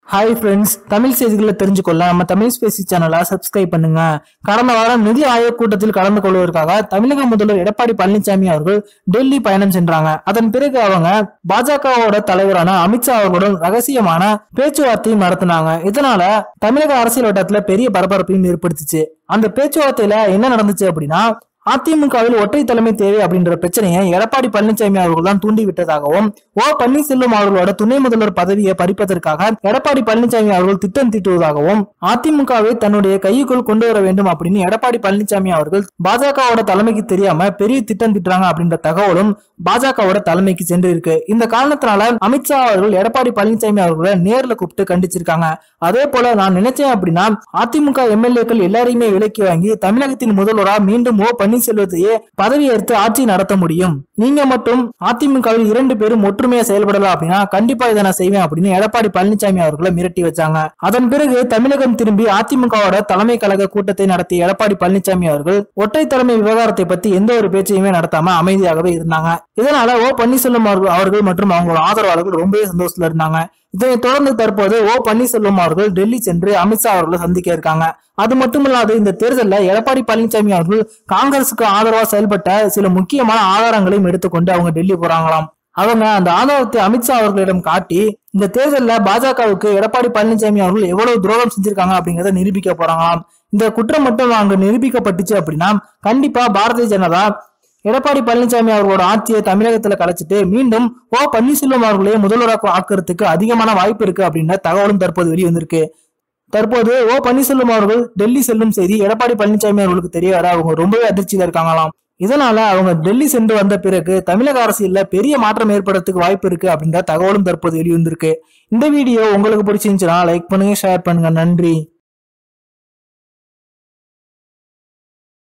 hi friends Tamil செய்திகளை தெரிஞ்சுக்கொள்ள நம்ம Tamil Spacey சேனலை சப்ஸ்கிரைப் பண்ணுங்க கடந்த வாரம் நிதி ஆயோக் கூட்டத்தில் கலந்து கொள்வதற்காக தமிழக முதல்வர் எடப்பாடி பழனிசாமி அவர்கள் டெல்லி பயணம் சென்றாங்க அதன் பிறகு அவங்க பாஜகவோட தலைவரான அமித்ஷா அவர்களுடன் ரகசியமான பேச்சுவார்த்தையும் நடத்தினாங்க இதனால தமிழக அரசியல் வட்டத்துல பெரிய பரபரப்பையும் ஏற்படுத்துச்சு அந்த பேச்சுவார்த்தையில என்ன நடந்துச்சு அப்படின்னா அதிமுகவில் ஒற்றை தலைமை தேவை அப்படின்ற பிரச்சனையை எடப்பாடி பழனிசாமி அவர்கள் தான் தூண்டி விட்டதாகவும் ஓ பன்னீர்செல்வம் அவர்களோட துணை முதல்வர் பதவியை பறிப்பதற்காக எடப்பாடி பழனிசாமி அவர்கள் திட்டம் தீட்டுவதாகவும் அதிமுகவை தன்னுடைய கையுக்குள் கொண்டு வர வேண்டும் அப்படின்னு எடப்பாடி பழனிசாமி அவர்கள் பாஜகவோட தலைமைக்கு தெரியாம பெரிய திட்டம் திட்டுறாங்க அப்படின்ற தகவலும் பாஜகவோட தலைமைக்கு சென்று இருக்கு இந்த காரணத்தினால அமித்ஷா அவர்கள் எடப்பாடி பழனிசாமி அவர்களை நேர்ல கூப்பிட்டு கண்டிச்சிருக்காங்க அதே போல நான் நினைச்சேன் அப்படின்னா அதிமுக எம்எல்ஏக்கள் எல்லாரையுமே விலக்கி வாங்கி தமிழகத்தின் முதல்வரா மீண்டும் ஓ பன்னீர்செல்வத்தையே பதவியேற்று ஆட்சி நடத்த முடியும் நீங்க மட்டும் அதிமுகவில் இரண்டு பேரும் ஒற்றுமையா செயல்படலாம் அப்படின்னா கண்டிப்பா இதை நான் செய்வேன் அப்படின்னு எடப்பாடி பழனிசாமி அவர்களை மிரட்டி வச்சாங்க அதன் பிறகு தமிழகம் திரும்பி அதிமுகவோட தலைமை கழக கூட்டத்தை நடத்திய எடப்பாடி பழனிசாமி அவர்கள் ஒற்றை தலைமை விவகாரத்தை பத்தி எந்த ஒரு பேச்சையுமே நடத்தாம அமைதியாகவே இருந்தாங்க இதனால ஓ பன்னீர்செல்வம் அவர்கள் அவர்கள் மற்றும் அவங்களோட ஆதரவாளர்கள் ரொம்பவே சந்தோஷத்துல இருந்தாங்க இதனைத் தொடர்ந்து தற்போது ஓ பன்னீர்செல்வம் அவர்கள் டெல்லி சென்று அமித்ஷா அவர்களை சந்திக்க இருக்காங்க அது மட்டுமில்லாது இந்த தேர்தலில் எடப்பாடி பழனிசாமி அவர்கள் காங்கிரசுக்கு ஆதரவா செயல்பட்ட சில முக்கியமான ஆதாரங்களையும் எடுத்துக்கொண்டு அவங்க டெல்லி போறாங்களாம் அவங்க அந்த ஆதாரத்தை அமித்ஷா அவர்களிடம் காட்டி இந்த தேர்தலில் பாஜகவுக்கு எடப்பாடி பழனிசாமி அவர்கள் எவ்வளவு துரோகம் செஞ்சிருக்காங்க அப்படிங்கறத நிரூபிக்க போறாங்களாம் இந்த குற்றம் மட்டும் அங்க நிரூபிக்கப்பட்டுச்சு அப்படின்னா கண்டிப்பா பாரதிய ஜனதா எடப்பாடி பழனிசாமி அவர்களோட ஆட்சியை தமிழகத்துல கலைச்சிட்டு மீண்டும் ஓ பன்னீர்செல்வம் அவர்களையே முதல்வராக ஆக்கிறதுக்கு அதிகமான வாய்ப்பு இருக்கு அப்படின்ற தகவலும் தற்போது வெளிவந்திருக்கு தற்போது ஓ பன்னீர்செல்வம் அவர்கள் டெல்லி செல்லும் செய்தி எடப்பாடி பழனிசாமி அவர்களுக்கு தெரிய வர அவங்க ரொம்பவே அதிர்ச்சியில இருக்காங்களாம் இதனால அவங்க டெல்லி சென்று வந்த பிறகு தமிழக அரசியல்ல பெரிய மாற்றம் ஏற்படுறதுக்கு வாய்ப்பு இருக்கு அப்படின்ற தகவலும் தற்போது வெளிவந்திருக்கு இந்த வீடியோ உங்களுக்கு பிடிச்சிருந்துச்சுன்னா லைக் பண்ணுங்க ஷேர் பண்ணுங்க நன்றி